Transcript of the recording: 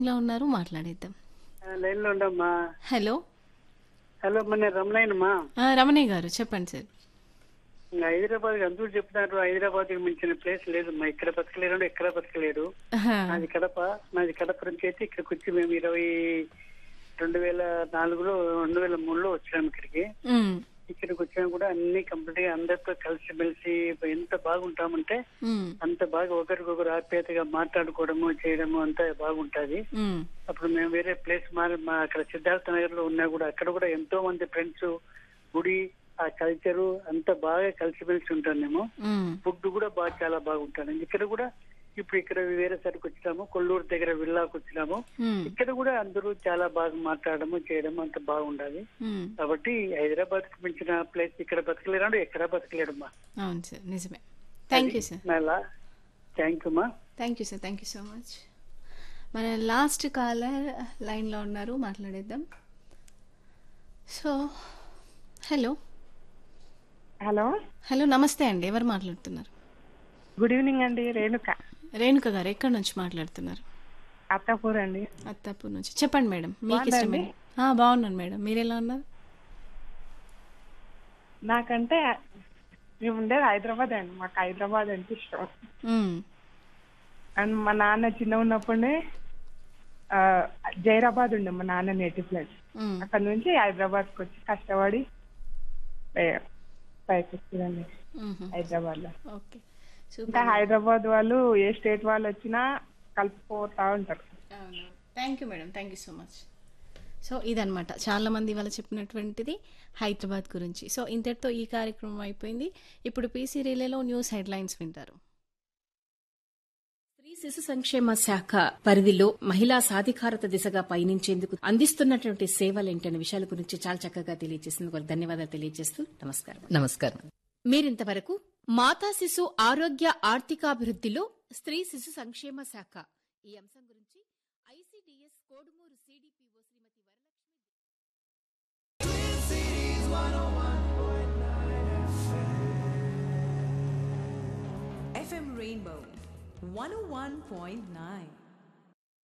ఇలా ఉన్నారు మాట్లాడేద్దాం లైన్ లో ఉండమ్మా హలో హలో అమ్మా నేను రమణయ్యనమ్మా ఆ, రమణయ్య గారు చెప్పండి సార్ హైదరాబాద్ అందరూ చెప్తున్నారు హైదరాబాద్ మించిన ప్లేస్ లేదమ్మా ఇక్కడ బతకలేరు ఎక్కడ బతకలేరు ఆహా. నాది కడప నాది కడప నుంచి అయితే ఇక్కడికి వచ్చి మేము ఇరవై రెండు వేల నాలుగులో రెండు వేల మూడులో వచ్చాము ఇక్కడికి ఉమ్, ఇక్కడికి వచ్చినా కూడా అన్ని కంప్లీట్ గా అందరితో కలిసి మెలిసి ఎంత బాగుంటామంటే ఉమ్, అంత బాగా ఒకరికొకరు ఆప్యాయతగా మాట్లాడుకోవడము చేయడము అంతా బాగుంటది ఉమ్, అప్పుడు మేము వేరే ప్లేస్ మారి మా అక్కడ సిద్ధార్థ నగర్ లో ఉన్నా కూడా అక్కడ కూడా ఎంతో మంది ఫ్రెండ్స్ గుడి ఆ కల్చరు అంత బాగా కలిసిమెలిసి ఉంటాం మేము ఉమ్, ఫుడ్ కూడా బాగా చాలా బాగుంటాను ఇక్కడ కూడా ఇప్పుడు ఇక్కడ వేరే సరికి వచ్చినాము కొల్లూరు దగ్గర విల్లాకు వచ్చినాము ఉమ్, ఇక్కడ కూడా అందరూ చాలా బాగా మాట్లాడము చేయడం అంత బాగుండాలి ఉమ్. కాబట్టి హైదరాబాద్ కు మించిన ప్లేస్ ఇక్కడ బతకలేరు ఎక్కడ బతకలేడమ్మా అవును సార్ నిజమే థ్యాంక్ యూ సార్ అలా థ్యాంక్ యూ మా thank you sir thank you so much మన లాస్ట్ కాలర్ లైన్లో ఉన్నారు మాట్లాడేద్దాం సో హలో హలో హలో నమస్తే అండి ఎవరు మాట్లాడుతున్నారు గుడ్ ఈవినింగ్ అండి రేణుక రేణుక గారు ఎక్కడి నుంచి మాట్లాడుతున్నారు అత్తాపూర్ అండి అత్తాపూర్ నుంచి చెప్పండి మేడం మీకు బాగుందా ఇష్టమైన ఆ, బాగున్నాను మేడం మీరు ఎలా ఉన్నారు నాకంటే మేము ఉండేది హైదరాబాద్ అండి మాకు హైదరాబాద్ అంటే ఇష్టం ఉమ్, అండ్ మా నాన్న చిన్న ఉన్నప్పుడే ఆ, జైరాబాద్ ఉండే మా నాన్న నేటివ్ ప్లేస్ ఉమ్, అక్కడ నుంచి హైదరాబాద్కి వచ్చి కష్టపడి పై- పైకి వచ్చిందండి ఉమ్హు. హైదరాబాద్ లో ఓకే ఇంకా సూపర్ హైదరాబాద్ వాళ్ళు ఏ స్టేట్ వాళ్ళు వచ్చినా కలిసిపోతా ఉంటారు thank you madam thank you so much so ఇదనమాట చాలా మంది వాళ్ళు చెప్పినటువంటిది హైదరాబాద్ గురించి సో ఇంతటితో ఈ కార్యక్రమం అయిపోయింది ఇప్పుడు పీసీ రిలేలో న్యూస్ హెడ్లైన్స్ వింటారు స్త్రీ శిశు సంక్షేమ శాఖ పరిధిలో మహిళా సాధికారత దిశగా పయనించేందుకు అందిస్తున్నటువంటి సేవలేంటనే విషయాల గురించి చాలా చక్కగా తెలియజేసినందుకు ధన్యవాదాలు తెలియజేస్తూ నమస్కారం నమస్కారం మీరింతవరకు మాతా శిశు ఆరోగ్య ఆర్థికాభివృద్ధిలో స్త్రీ శిశు సంక్షేమ శాఖ ఈ అంశం గురించి ICDS Kodumuru CDPO Srimati Varalakshmi FM Rainbow 101.9.